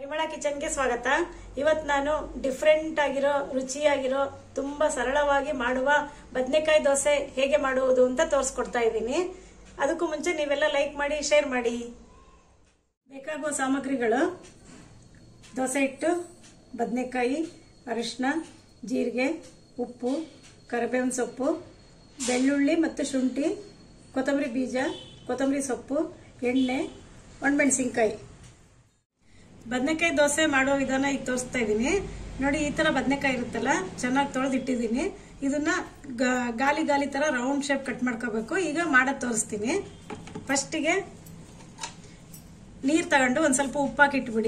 ಪರಿಮಳ ಕಿಚನ್ಗೆ ಸ್ವಾಗತ ಇವತ್ತು ನಾನು ಡಿಫ್ರೆಂಟ್ ಆಗಿರೋ ರುಚಿಯಾಗಿರೋ ತುಂಬಾ ಸರಳವಾಗಿ ಮಾಡುವ ಬದನೆಕಾಯಿ ದೋಸೆ ಹೇಗೆ ಮಾಡುವುದು ಅಂತ ತೋರಿಸ್ಕೊಡ್ತಾ ಇದ್ದೀನಿ ಅದಕ್ಕೂ ಮುಂಚೆ ನೀವೆಲ್ಲ ಲೈಕ್ ಮಾಡಿ ಶೇರ್ ಮಾಡಿ ಬೇಕಾಗುವ ಸಾಮಗ್ರಿಗಳು ದೋಸೆ ಹಿಟ್ಟು ಬದನೆಕಾಯಿ ಅರಿಶಿನ ಜೀರಿಗೆ ಉಪ್ಪು ಕರಿಬೇವಿನ ಸೊಪ್ಪು ಬೆಳ್ಳುಳ್ಳಿ ಮತ್ತು ಶುಂಠಿ ಕೊತ್ತಂಬರಿ ಬೀಜ ಕೊತ್ತಂಬರಿ ಸೊಪ್ಪು ಎಣ್ಣೆ ಒಣಮೆಣಸಿನ್ಕಾಯಿ ಬದನೆಕಾಯಿ ದೋಸೆ ಮಾಡೋ ವಿಧಾನ ಈಗ ತೋರಿಸ್ತಾ ಇದ್ದೀನಿ ನೋಡಿ ಈ ತರ ಬದನೆಕಾಯಿ ಇರುತ್ತಲ್ಲ ಚೆನ್ನಾಗಿ ತೊಳೆದಿಟ್ಟಿದ್ದೀನಿ ಇದನ್ನ ಗ- ಗಾಲಿ ಗಾಲಿ ತರ ರೌಂಡ್ ಶೇಪ್ ಕಟ್ ಮಾಡ್ಕೋಬೇಕು ಈಗ ಮಾಡೋದು ತೋರಿಸ್ತೀನಿ ಫಸ್ಟಿಗೆ ನೀರು ತಗೊಂಡು ಒಂದ್ ಸ್ವಲ್ಪ ಉಪ್ಪು ಹಾಕಿಟ್ಬಿಡಿ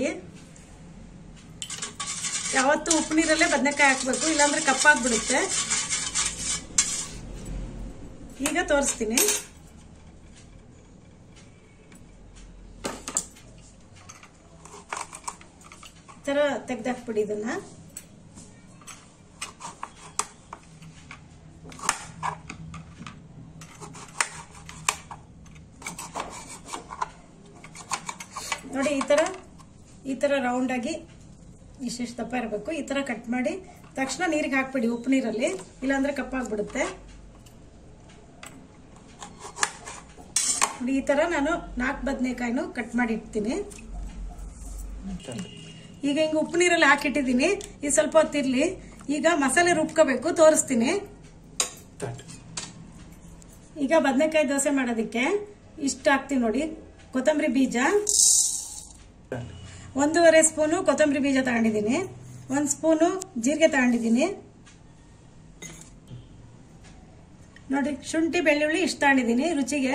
ಯಾವತ್ತು ಉಪ್ಪು ನೀರಲ್ಲೇ ಬದನೆಕಾಯಿ ಹಾಕ್ಬೇಕು ಇಲ್ಲಾಂದ್ರೆ ಕಪ್ಪಾಗ್ಬಿಡುತ್ತೆ ಈಗ ತೋರಿಸ್ತೀನಿ ಈ ತರ ತೆಗ್ದಾಕ್ಬಿಡಿ ಇದನ್ನ ನೋಡಿ ಈ ತರ ಈ ತರ ರೌಂಡ್ ಆಗಿ ಇಷ್ಟಿಷ್ಟು ದಪ್ಪ ಇರಬೇಕು ಈ ತರ ಕಟ್ ಮಾಡಿ ತಕ್ಷಣ ನೀರಿಗೆ ಹಾಕ್ಬಿಡಿ ಉಪ್ಪು ನೀರಲ್ಲಿ ಇಲ್ಲಾಂದ್ರೆ ಕಪ್ಪಾಗ್ಬಿಡುತ್ತೆ ನೋಡಿ ಈ ತರ ನಾನು ನಾಲ್ಕು ಬದನೆಕಾಯಿನೂ ಕಟ್ ಮಾಡಿ ಇಡ್ತೀನಿ ಈಗ ಹಿಂಗ ಉಪ್ಪು ನೀರಲ್ಲಿ ಹಾಕಿಟ್ಟಿದ್ದೀನಿ ಇದು ಸ್ವಲ್ಪ ಹೊತ್ತಿರ್ಲಿ ಈಗ ಮಸಾಲೆ ರುಬ್ಕೋಬೇಕು ತೋರಿಸ್ತೀನಿ ಈಗ ಬದನೆಕಾಯಿ ದೋಸೆ ಮಾಡೋದಕ್ಕೆ ಇಷ್ಟ ಹಾಕ್ತೀನಿ ನೋಡಿ ಕೊತ್ತಂಬರಿ ಬೀಜ ಒಂದೂವರೆ ಸ್ಪೂನು ಕೊತ್ತಂಬರಿ ಬೀಜ ತಗೊಂಡಿದ್ದೀನಿ ಒಂದು ಸ್ಪೂನು ಜೀರಿಗೆ ತಗೊಂಡಿದ್ದೀನಿ ನೋಡಿ ಶುಂಠಿ ಬೆಳ್ಳುಳ್ಳಿ ಇಷ್ಟ ತಗೊಂಡಿದ್ದೀನಿ ರುಚಿಗೆ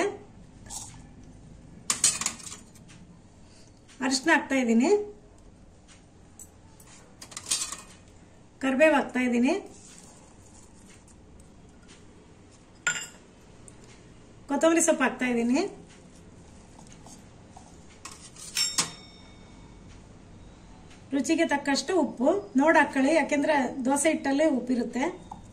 ಅರಿಶಿನ ಹಾಕ್ತಾ ಇದ್ದೀನಿ ಕರಿಬೇವು ಹಾಕ್ತಾ ಇದ್ದೀನಿ ಕೊತ್ತಂಬರಿ ಸೊಪ್ಪು ಹಾಕ್ತಾ ಇದ್ದೀನಿ ರುಚಿಗೆ ತಕ್ಕಷ್ಟು ಉಪ್ಪು ನೋಡಿ ಹಾಕೊಳ್ಳಿ ಯಾಕೆಂದ್ರೆ ದೋಸೆ ಹಿಟ್ಟಲ್ಲಿ ಉಪ್ಪಿರುತ್ತೆ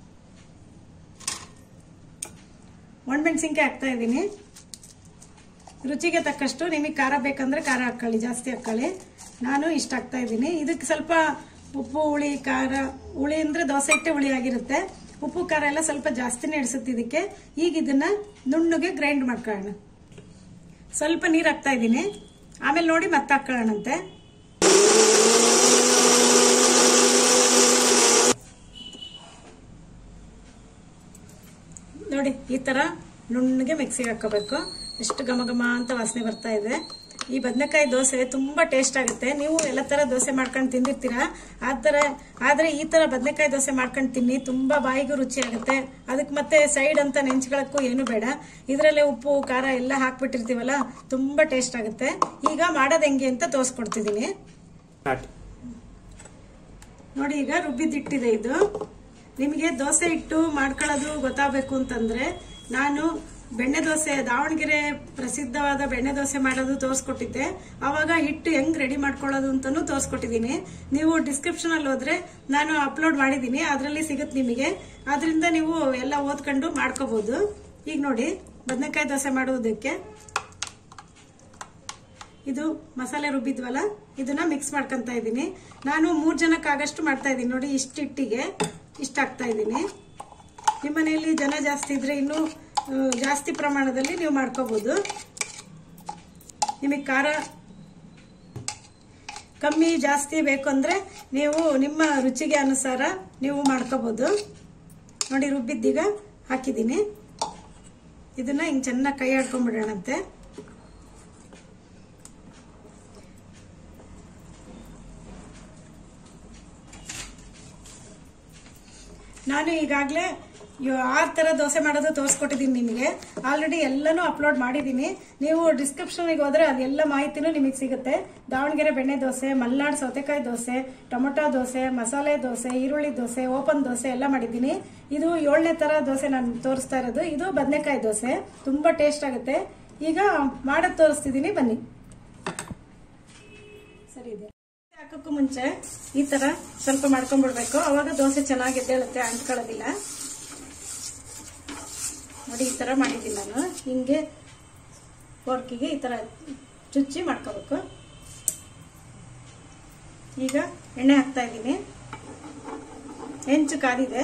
ಒಣಮೆಣಸಿನ್ಕಾಯಿ ಹಾಕ್ತಾ ಇದ್ದೀನಿ ರುಚಿಗೆ ತಕ್ಕಷ್ಟು ನಿಮಗೆ ಖಾರ ಬೇಕಂದ್ರೆ ಖಾರ ಹಾಕೊಳ್ಳಿ ಜಾಸ್ತಿ ಹಾಕೊಳ್ಳಿ ನಾನು ಇಷ್ಟ ಹಾಕ್ತಾ ಇದ್ದೀನಿ ಇದಕ್ಕೆ ಸ್ವಲ್ಪ ಉಪ್ಪು ಹುಳಿ ಖಾರ ಹುಳಿ ಅಂದ್ರೆ ದೋಸೆ ಹಿಟ್ಟೆ ಹುಳಿ ಆಗಿರುತ್ತೆ ಉಪ್ಪು ಖಾರ ಎಲ್ಲ ಸ್ವಲ್ಪ ಜಾಸ್ತಿನೇ ಇಡಿಸುತ್ತೆ ಇದಕ್ಕೆ ಈಗ ಇದನ್ನ ನುಣ್ಣಗೆ ಗ್ರೈಂಡ್ ಮಾಡ್ಕೊಳ್ಳೋಣ ಸ್ವಲ್ಪ ನೀರು ಹಾಕ್ತಾ ಇದ್ದೀನಿ ಆಮೇಲೆ ನೋಡಿ ಮತ್ತೆ ಹಾಕೊಳ್ಳೋಣಂತೆ ನೋಡಿ ಈ ತರ ನುಣ್ಣಗೆ ಮಿಕ್ಸಿಗೆ ಹಾಕೋಬೇಕು ಎಷ್ಟು ಘಮ ಘಮ ಅಂತ ವಾಸನೆ ಬರ್ತಾ ಇದೆ ಈ ಬದನೆಕಾಯಿ ದೋಸೆ ತುಂಬಾ ಟೇಸ್ಟ್ ಆಗುತ್ತೆ ನೀವು ಎಲ್ಲ ತರ ದೋಸೆ ಮಾಡ್ಕೊಂಡು ತಿಂದಿರ್ತೀರಾ ಆ ತರ ಆದ್ರೆ ಈ ತರ ಬದನೆಕಾಯಿ ದೋಸೆ ಮಾಡ್ಕೊಂಡು ತಿನ್ನಿ ತುಂಬಾ ಬಾಯಿಗೂ ರುಚಿ ಆಗುತ್ತೆ ಅದಕ್ಕೆ ಮತ್ತೆ ಸೈಡ್ ಅಂತ ನೆಂಚ್ಗಳಕ್ಕೂ ಏನು ಬೇಡ ಇದರಲ್ಲೇ ಉಪ್ಪು ಖಾರ ಎಲ್ಲ ಹಾಕ್ಬಿಟ್ಟಿರ್ತೀವಲ್ಲ ತುಂಬಾ ಟೇಸ್ಟ್ ಆಗುತ್ತೆ ಈಗ ಮಾಡೋದು ಹೆಂಗೆ ಅಂತ ತೋರಿಸ್ಕೊಡ್ತಿದ್ದೀನಿ ನೋಡಿ ಈಗ ರುಬ್ಬಿದಿಟ್ಟಿದೆ ಇದು ನಿಮಗೆ ದೋಸೆ ಹಿಟ್ಟು ಮಾಡ್ಕೊಳ್ಳೋದು ಗೊತ್ತಾಗಬೇಕು ಅಂತಂದ್ರೆ ನಾನು ಬೆಣ್ಣೆ ದೋಸೆ ದಾವಣಗೆರೆ ಪ್ರಸಿದ್ಧವಾದ ಬೆಣ್ಣೆ ದೋಸೆ ಮಾಡೋದು ತೋರಿಸ್ಕೊಟ್ಟಿದ್ದೆ ಅವಾಗ ಹಿಟ್ಟು ಹೆಂಗ್ ರೆಡಿ ಮಾಡ್ಕೊಳ್ಳೋದು ಅಂತಾನು ತೋರಿಸ್ಕೊಟ್ಟಿದ್ದೀನಿ ನೀವು ಡಿಸ್ಕ್ರಿಪ್ಷನ್ ಅಲ್ಲಿ ಹೋದ್ರೆ ನಾನು ಅಪ್ಲೋಡ್ ಮಾಡಿದ್ದೀನಿ ಅದರಲ್ಲಿ ಸಿಗುತ್ತೆ ನಿಮಗೆ ಅದರಿಂದ ನೀವು ಎಲ್ಲ ಓದ್ಕೊಂಡು ಮಾಡ್ಕೋಬಹುದು ಈಗ ನೋಡಿ ಬದನೆಕಾಯಿ ದೋಸೆ ಮಾಡುವುದಕ್ಕೆ ಇದು ಮಸಾಲೆ ರುಬ್ಬಿದ್ವಲ್ಲ ಇದನ್ನ ಮಿಕ್ಸ್ ಮಾಡ್ಕೊಂತ ಇದ್ದೀನಿ ನಾನು ಮೂರ್ ಜನಕ್ಕಾಗಷ್ಟು ಮಾಡ್ತಾ ಇದ್ದೀನಿ ನೋಡಿ ಇಷ್ಟು ಹಿಟ್ಟಿಗೆ ಇಷ್ಟ ಹಾಕ್ತಾ ಇದ್ದೀನಿ ನಿಮ್ಮ ಮನೆಯಲ್ಲಿ ಜನ ಜಾಸ್ತಿ ಇದ್ರೆ ಇನ್ನೂ ಆ, ಜಾಸ್ತಿ ಪ್ರಮಾಣದಲ್ಲಿ ನೀವು ಮಾಡ್ಕೋಬಹುದು ನಿಮಗೆ ಖಾರ ಕಮ್ಮಿ ಜಾಸ್ತಿ ಬೇಕು ಅಂದ್ರೆ ನೀವು ನಿಮ್ಮ ರುಚಿಗೆ ಅನುಸಾರ ನೀವು ಮಾಡ್ಕೋಬಹುದು ನೋಡಿ ರುಬ್ಬಿದ್ದೀಗ ಹಾಕಿದ್ದೀನಿ ಇದನ್ನ ಹಿಂಗ್ ಚೆನ್ನಾಗಿ ಕೈ ಆಡ್ಕೊಂಡ್ಬಿಡೋಣಂತೆ ನಾನು ಈಗಾಗಲೇ ಆರು ಥರ ದೋಸೆ ಮಾಡೋದು ತೋರಿಸ್ಕೊಟ್ಟಿದ್ದೀನಿ ನಿಮಗೆ ಆಲ್ರೆಡಿ ಎಲ್ಲನೂ ಅಪ್ಲೋಡ್ ಮಾಡಿದ್ದೀನಿ ನೀವು ಡಿಸ್ಕ್ರಿಪ್ಷನ್ಗೆ ಹೋದ್ರೆ ಅದೆಲ್ಲ ಮಾಹಿತಿನೂ ನಿಮಗೆ ಸಿಗುತ್ತೆ ದಾವಣಗೆರೆ ಬೆಣ್ಣೆ ದೋಸೆ ಮಲ್ನಾಡ್ ಸೌತೆಕಾಯಿ ದೋಸೆ ಟೊಮೊಟೊ ದೋಸೆ ಮಸಾಲೆ ದೋಸೆ ಈರುಳ್ಳಿ ದೋಸೆ ಓಪನ್ ದೋಸೆ ಎಲ್ಲ ಮಾಡಿದ್ದೀನಿ ಇದು ಏಳನೇ ಥರ ದೋಸೆ ನಾನು ತೋರಿಸ್ತಾ ಇರೋದು ಇದು ಬದನೆಕಾಯಿ ದೋಸೆ ತುಂಬ ಟೇಸ್ಟ್ ಆಗುತ್ತೆ ಈಗ ಮಾಡೋದು ತೋರಿಸ್ತಿದ್ದೀನಿ ಬನ್ನಿ ಸರಿ ಇದೆ ಹಾಕೋಕ್ಕೂ ಮುಂಚೆ ಈ ತರ ಸ್ವಲ್ಪ ಮಾಡ್ಕೊಂಡ್ಬಿಡ್ಬೇಕು ಅವಾಗ ದೋಸೆ ಚೆನ್ನಾಗಿ ಎದ್ದೇಳುತ್ತೆ ಅಂಟ್ಕೊಳ್ಳೋದಿಲ್ಲ ನೋಡಿ ಈ ತರ ಮಾಡಿದ್ದೀನಿ ನಾನು ಹಿಂಗೆ ಫೋರ್ಕಿಗೆ ಈ ತರ ಚುಚ್ಚಿ ಮಾಡ್ಕೋಬೇಕು ಈಗ ಎಣ್ಣೆ ಹಾಕ್ತಾ ಇದ್ದೀನಿ ಹೆಂಚು ಕಾದಿದೆ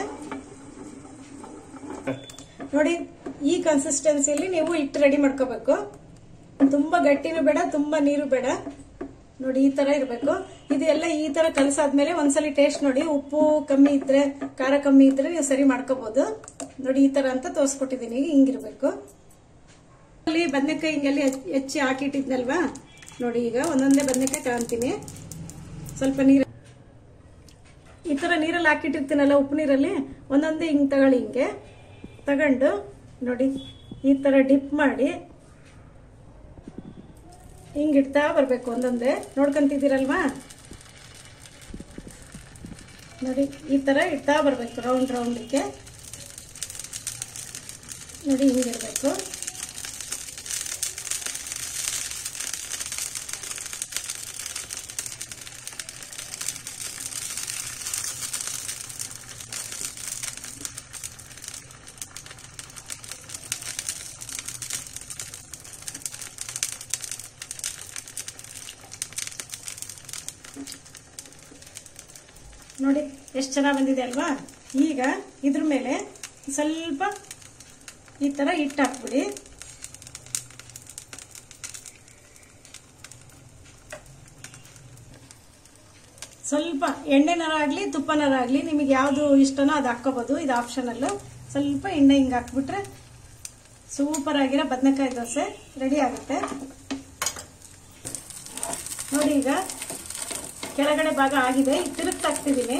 ನೋಡಿ ಈ ಕನ್ಸಿಸ್ಟೆನ್ಸಿಯಲ್ಲಿ ನೀವು ಹಿಟ್ಟು ರೆಡಿ ಮಾಡ್ಕೋಬೇಕು ತುಂಬಾ ಗಟ್ಟಿನೂ ಬೇಡ ತುಂಬಾ ನೀರು ಬೇಡ ನೋಡಿ ಈ ತರ ಇರಬೇಕು ಇದೆಲ್ಲ ಈ ತರ ಕಲಸಾದ್ಮೇಲೆ ಒಂದ್ಸಲಿ ಟೇಸ್ಟ್ ನೋಡಿ ಉಪ್ಪು ಕಮ್ಮಿ ಇದ್ರೆ ಖಾರ ಕಮ್ಮಿ ಇದ್ರೆ ನೀವು ಸರಿ ಮಾಡ್ಕೋಬಹುದು ನೋಡಿ ಈ ತರ ಅಂತ ತೋರಿಸ್ಕೊಟ್ಟಿದ್ದೀನಿ ಹಿಂಗಿರ್ಬೇಕು ಅಲ್ಲಿ ಬದನೆಕಾಯಿ ಹಿಂಗೆಲ್ಲಿ ಹೆಚ್ಚ್- ಹೆಚ್ಚಿ ಹಾಕಿಟ್ಟಿದ್ನಲ್ವಾ ನೋಡಿ ಈಗ ಒಂದೊಂದೇ ಬದನೆಕಾಯಿ ತಗೊಂತೀನಿ ಸ್ವಲ್ಪ ನೀರು ಈ ತರ ನೀರಲ್ಲಿ ಹಾಕಿಟ್ಟಿರ್ತೀನಲ್ಲ ಉಪ್ಪು ನೀರಲ್ಲಿ ಒಂದೊಂದೇ ಹಿಂಗ್ ತಗೊಳ್ಳಿ ಹಿಂಗೆ ತಗೊಂಡು ನೋಡಿ ಈ ತರ ಡಿಪ್ ಮಾಡಿ ಹಿಂಗ್ ಇಡ್ತಾ ಬರ್ಬೇಕು ಒಂದೊಂದೇ ನೋಡ್ಕೊಂತಿದ್ದೀರಲ್ವಾ ನೋಡಿ ಈ ತರ ಇಡ್ತಾ ಬರ್ಬೇಕು ರೌಂಡ್ ರೌಂಡಿಗೆ ನೋಡಿ ಹಿಂಗಿರ್ಬೇಕು ನೋಡಿ ಎಷ್ಟು ಚೆನ್ನಾಗಿ ಬಂದಿದೆ ಅಲ್ವಾ ಈಗ ಇದ್ರ ಮೇಲೆ ಸ್ವಲ್ಪ ಈ ತರ ಹಿಟ್ಟು ಹಾಕ್ಬಿಡಿ ಸ್ವಲ್ಪ ಎಣ್ಣೆನಾರ ಆಗಲಿ ತುಪ್ಪನಾರ ಆಗಲಿ ನಿಮಗೆ ಯಾವುದು ಇಷ್ಟನೋ ಅದು ಹಾಕ್ಕೋಬೋದು ಇದು ಆಪ್ಷನಲ್ಲು ಸ್ವಲ್ಪ ಎಣ್ಣೆ ಹಿಂಗೆ ಹಾಕ್ಬಿಟ್ರೆ ಸೂಪರ್ ಆಗಿರೋ ಬದನೆಕಾಯಿ ದೋಸೆ ರೆಡಿ ಆಗುತ್ತೆ ನೋಡಿ ಈಗ ಕೆಳಗಡೆ ಭಾಗ ಆಗಿದೆ ಈಗ ತಿರುಗ್ತಾ ಹಾಕ್ತಿದ್ದೀನಿ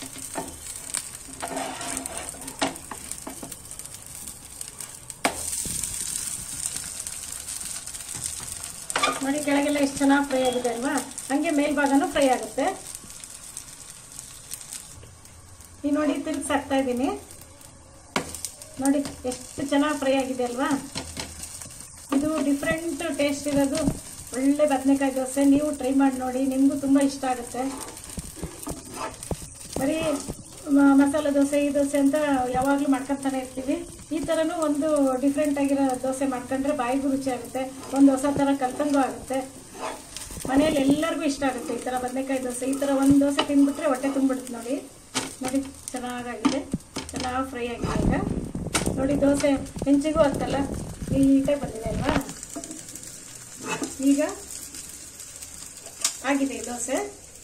ನೋಡಿ ಕೆಳಗೆಲ್ಲ ಎಷ್ಟು ಚೆನ್ನಾಗಿ ಫ್ರೈ ಆಗಿದೆ ಅಲ್ವಾ ಹಂಗೆ ಮೇಲ್ಭಾಗನೂ ಫ್ರೈ ಆಗುತ್ತೆ ಈಗ ನೋಡಿ ತಿರುಗಿಸಿ ಹಾಕ್ತಾ ಇದ್ದೀನಿ ನೋಡಿ ಎಷ್ಟು ಚೆನ್ನಾಗಿ ಫ್ರೈ ಆಗಿದೆ ಅಲ್ವಾ ಇದು ಡಿಫ್ರೆಂಟ್ ಟೇಸ್ಟ್ ಇರೋದು ಒಳ್ಳೆ ಬದನೆಕಾಯಿ ದೋಸೆ ನೀವು ಟ್ರೈ ಮಾಡಿ ನೋಡಿ ನಿಮಗೂ ತುಂಬ ಇಷ್ಟ ಆಗುತ್ತೆ ಬರೀ ಮ- ಮಸಾಲೆ ದೋಸೆ ಈ ದೋಸೆ ಅಂತ ಯಾವಾಗಲೂ ಮಾಡ್ಕೊತಾನೆ ಇರ್ತೀವಿ ಈ ಥರನೂ ಒಂದು ಡಿಫ್ರೆಂಟ್ ಆಗಿರೋ ದೋಸೆ ಮಾಡ್ಕೊಂಡ್ರೆ ಬಾಯಿಗೂ ರುಚಿ ಆಗುತ್ತೆ ಒಂದು ಹೊಸ ಥರ ಕಲ್ತಂಗೂ ಆಗುತ್ತೆ ಮನೆಯಲ್ಲಿ ಎಲ್ಲರಿಗೂ ಇಷ್ಟ ಆಗುತ್ತೆ ಈ ಥರ ಬದನೆಕಾಯಿ ದೋಸೆ ಈ ಥರ ಒಂದು ದೋಸೆ ತಿಂದ್ಬಿಟ್ರೆ ಹೊಟ್ಟೆ ತುಂಬಿಡುತ್ತೆ ನೋಡಿ ನೋಡಿ ಚೆನ್ನಾಗಾಗಿದೆ ಚೆನ್ನಾಗಿ ಫ್ರೈ ಆಗಿದೆ ಈಗ ನೋಡಿ ದೋಸೆ ಹೆಂಚಿಗೂ ಅಂತಲ್ಲ ನೀಟಾಗಿ ಬಂದಿದೆ ಅಲ್ವಾ ಈಗ ಆಗಿದೆ ಈ ದೋಸೆ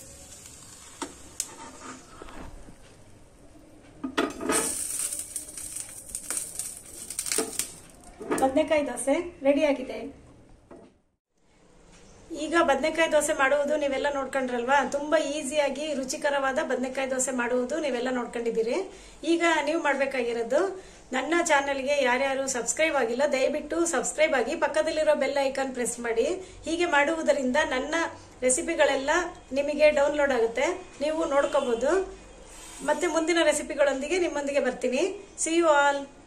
ಬದನೆಕಾಯಿ ದೋಸೆ ರೆಡಿ ಆಗಿದೆ ಈಗ ಬದನೆಕಾಯಿ ದೋಸೆ ಮಾಡುವುದು ನೀವೆಲ್ಲ ನೋಡ್ಕೊಂಡ್ರಲ್ವಾ ತುಂಬಾ ಈಸಿಯಾಗಿ ರುಚಿಕರವಾದ ಬದನೆಕಾಯಿ ದೋಸೆ ಮಾಡುವುದು ನೀವೆಲ್ಲ ನೋಡ್ಕೊಂಡಿದ್ದೀರಿ ಈಗ ನೀವು ಮಾಡ್ಬೇಕಾಗಿರೋದು ನನ್ನ ಚಾನೆಲ್ಗೆ ಯಾರ್ಯಾರು ಸಬ್ಸ್ಕ್ರೈಬ್ ಆಗಿಲ್ಲ ದಯವಿಟ್ಟು ಸಬ್ಸ್ಕ್ರೈಬ್ ಆಗಿ ಪಕ್ಕದಲ್ಲಿರೋ ಬೆಲ್ ಐಕಾನ್ ಪ್ರೆಸ್ ಮಾಡಿ ಹೀಗೆ ಮಾಡುವುದರಿಂದ ನನ್ನ ರೆಸಿಪಿಗಳೆಲ್ಲ ನಿಮಗೆ ಡೌನ್ಲೋಡ್ ಆಗುತ್ತೆ ನೀವು ನೋಡ್ಕೋಬಹುದು ಮತ್ತೆ ಮುಂದಿನ ರೆಸಿಪಿಗಳೊಂದಿಗೆ ನಿಮ್ಮೊಂದಿಗೆ ಬರ್ತೀನಿ ಸಿ ಯು ಆಲ್